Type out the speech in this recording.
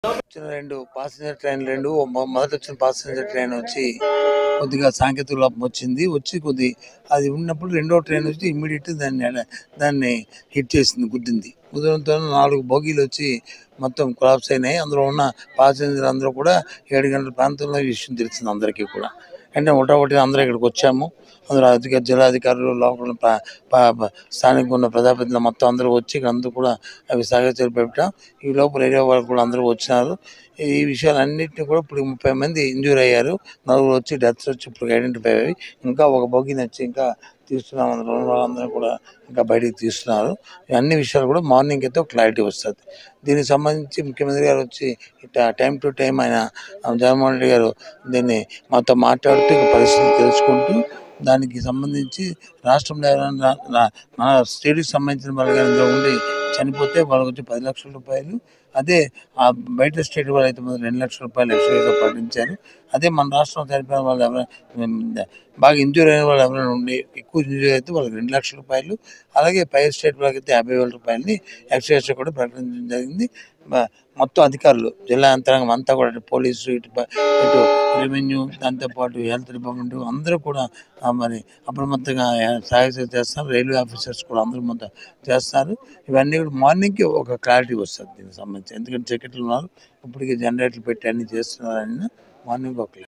వచ్చిన రెండు passenger train రెండు మొ- మొదట వచ్చిన పాసింజర్ ట్రైన్ వచ్చి కొద్దిగా సాంకేతిక లోపం వచ్చింది వచ్చి కొద్ది అది ఉన్నప్పుడు రెండో ట్రైన్ వచ్చి ఇమ్మీడియట్ దాన్ని ఎడ- దాన్ని హిట్ చేసింది గుద్దింది కుదరంతో నాలుగు బోగీలు వచ్చి మొత్తం కొలాప్స్ అయినాయి అందులో ఉన్న పాసింజర్ అందరూ కూడా ఏడు గంటల ప్రాంతంలో ఈ విషయం తెలిసింది అందరికీ కూడా అంటే ఒకటి అందరూ ఇక్కడికి వచ్చాము అందరూ అధికార జిల్లాధికారులు లోపల ప- ప- ప- స్థానికంగా ఉన్న ప్రజాప్రతినిధులు మొత్తం అందరూ వచ్చి ఇక్కడ అందరూ కూడా అవి సహచరి పెట్టాం ఈ లోపల ఏరియా వాళ్ళు కూడా అందరూ వచ్చినారు ఈ విషయాలన్నింటినీ కూడా ఇప్పుడు ముప్పై మంది ఇంజూర్ అయ్యారు నలుగురు వచ్చి డెత్స్ వచ్చి ఇప్పుడు ఐడెంటిఫై అయ్యాయి ఇంకా ఒక బొగ్గిని వచ్చి ఇంకా తీస్తున్నాం అందులో ఉన్న వాళ్ళందరూ కూడా ఇంకా బయటికి తీస్తున్నారు ఈ అన్ని విషయాలు కూడా మార్నింగ్ అయితే ఒక క్లారిటీ వస్తుంది దీనికి సంబంధించి ముఖ్యమంత్రి గారు వచ్చి ఇట్లా టైం టు టైం ఆయన ఆ, జగన్మోహన్ రెడ్డి గారు దీన్ని మాతో మాట్లాడుతూ ఇక పరిస్థితులు తెలుసుకుంటూ దానికి సంబంధించి రాష్ట్రంలో ఎవరైనా రా- రా- మన స్టేట్కి సంబంధించిన వాళ్ళు కానీ ఇందులో ఉండి చనిపోతే వాళ్ళకి వచ్చి పది లక్షల రూపాయలు అదే ఆ బయట స్టేట్ వాళ్ళు అయితే మాత్రం రెండు లక్షల రూపాయలు ఎక్స్ట్రాగా ప్రకటించారు అదే మన రాష్ట్రంలో చనిపోయిన వాళ్ళు ఎవరైనా బాగా ఇంజూర్ అయిన వాళ్ళు ఎవరైనా ఉండి ఎక్కువ ఇంజూర్ అయితే వాళ్ళకి రెండు లక్షల రూపాయలు అలాగే పై స్టేట్ వాళ్ళకి అయితే యాభై వేల రూపాయలని ఎక్స్ట్రా కూడా ప్రకటించడం జరిగింది మ- మొత్తం అధికారులు జిల్లా యంత్రాంగం అంతా కూడా ఇటు పోలీసు ఇటు ప- ఇటు రెవెన్యూ దాంతోపాటు హెల్త్ డిపార్ట్మెంట్ అందరూ కూడా ఆ, మరి అప్రమత్తంగా సహాయ చేస్తారు రైల్వే ఆఫీసర్స్ కూడా అందరూ మొత్తం చేస్తారు ఇవన్నీ కూడా మార్నింగ్కి ఒక క్లారిటీ వస్తుంది దీనికి సంబంధించి ఎందుకంటే టికెట్లు ఉన్నారు ఇప్పటికే జనరేటర్లు పెట్టి అన్ని చేస్తున్నారని మార్నింగ్ ఒక